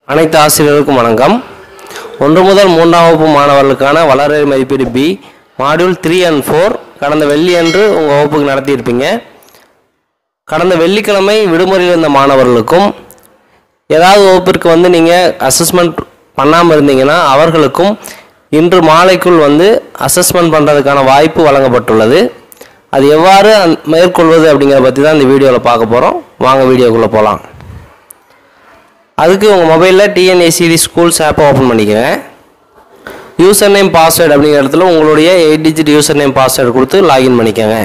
அனைத்து ஆசிரியர்களுக்கும் வணக்கம் ஒன்று முதல் மூன்றாம் வகுப்பு மாணவர்களுக்கான வளர்ச்சி மதிப்பீடு B module three and four கடந்த வெள்ளி அன்று உங்கள் வகுப்புக்கு நடத்தியிருப்பீங்க கடந்த வெள்ளிக்கிழமை விடுமுறையில் இருந்த மாணவர்களுக்கும் ஏதாவது வகுப்பிற்கு வந்து நீங்கள் அசஸ்மெண்ட் பண்ணாமல் இருந்தீங்கன்னா அவர்களுக்கும் இன்று மாலைக்குள் வந்து அசஸ்மெண்ட் பண்ணுறதுக்கான வாய்ப்பு வழங்கப்பட்டுள்ளது அது எவ்வாறு அந்த- மேற்கொள்வது அப்படிங்கிறத பற்றி தான் இந்த வீடியோவில் பார்க்க போகிறோம் வாங்க வீடியோக்குள்ளே போகலாம் அதுக்கு உங்கள் மொபைலில் டிஎன்ஏசிடி ஸ்கூல்ஸ் ஆப்பை ஓப்பன் பண்ணிக்கங்க யூசர் நேம் பாஸ்வேர்டு அப்படிங்கிற இடத்துல உங்களுடைய eight digit user name password கொடுத்து லாகின் பண்ணிக்கோங்க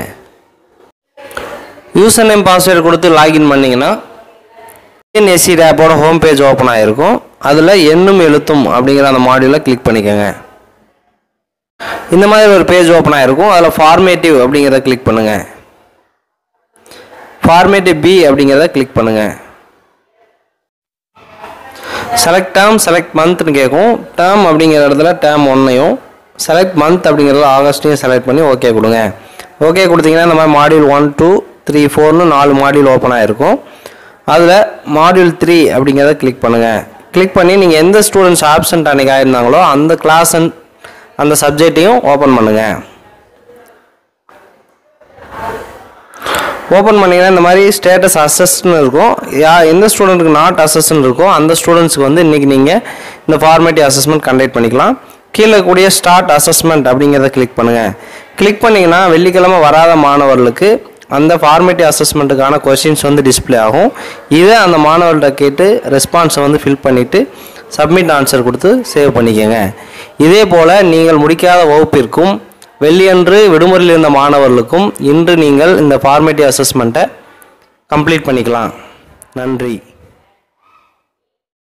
யூசர் நேம் பாஸ்வேர்டு கொடுத்து லாகின் பண்ணிங்கன்னா டிஎன்ஏசிடி ஆப்போட ஹோம் பேஜ் ஓப்பன் ஆகிருக்கும் அதில் எண்ணும் எழுத்தும் அப்படிங்கிற அந்த மாடியூலை கிளிக் பண்ணிக்கோங்க இந்த மாதிரி ஒரு பேஜ் ஓப்பன் ஆகிருக்கும் அதில் ஃபார்மேட்டிவ் அப்படிங்கிறத கிளிக் பண்ணுங்கள் ஃபார்மேட்டிவ் பி அப்படிங்கிறத கிளிக் பண்ணுங்கள் செலக்ட் டேர்ம் செலக்ட் மந்த்னு கேட்கும் டேர்ம் அப்படிங்கிற இடத்துல டேர்ம் ஒன்றையும் செலக்ட் மந்த் அப்படிங்கிறதுல ஆகஸ்ட்டையும் செலக்ட் பண்ணி ஓகே கொடுங்க ஓகே கொடுத்தீங்கன்னா இந்த மாதிரி மாடியூல் ஒன் டூ த்ரீ ஃபோர்னு நாலு மாடியூல் ஓப்பன் ஆகிருக்கும் அதில் மாடியூல் த்ரீ அப்படிங்கிறத கிளிக் பண்ணுங்கள் கிளிக் பண்ணி நீங்கள் எந்த ஸ்டூடெண்ட்ஸ் ஆப்சண்ட் அன்றைக்கி ஆயிருந்தாங்களோ அந்த கிளாஸ் அந்த சப்ஜெக்டையும் ஓப்பன் பண்ணுங்கள் ஓப்பன் பண்ணிங்கன்னா இந்த மாதிரி ஸ்டேட்டஸ் அசஸ்ட்னு இருக்கும் யா எந்த ஸ்டூடெண்ட்டுக்கு நாட் அசஸ்ன்னு இருக்கோ அந்த ஸ்டூடெண்ட்ஸ்க்கு வந்து இன்றைக்கி நீங்கள் இந்த ஃபார்மேட்டிவ் அசஸ்மெண்ட் கண்டக்ட் பண்ணிக்கலாம் கீழே இருக்கக்கூடிய ஸ்டார்ட் அசஸ்மெண்ட் அப்படிங்கிறத கிளிக் பண்ணுங்கள் கிளிக் பண்ணிங்கன்னா வெள்ளிக்கிழமை வராத மாணவர்களுக்கு அந்த ஃபார்மேட்டிவ் அசஸ்மெண்ட்டுக்கான கொஷின்ஸ் வந்து டிஸ்ப்ளே ஆகும் இதை அந்த மாணவர்கள்ட்ட கேட்டு ரெஸ்பான்ஸை வந்து ஃபில் பண்ணிவிட்டு சப்மிட் ஆன்சர் கொடுத்து சேவ் பண்ணிக்கோங்க இதே போல் நீங்கள் முடிக்காத வகுப்பிற்கும் வெள்ளியன்று விடுமுறையில் இருந்த மாணவர்களுக்கும் இன்று நீங்கள் இந்த ஃபார்மேட்டிவ் அசஸ்மெண்ட்டை கம்ப்ளீட் பண்ணிக்கலாம் நன்றி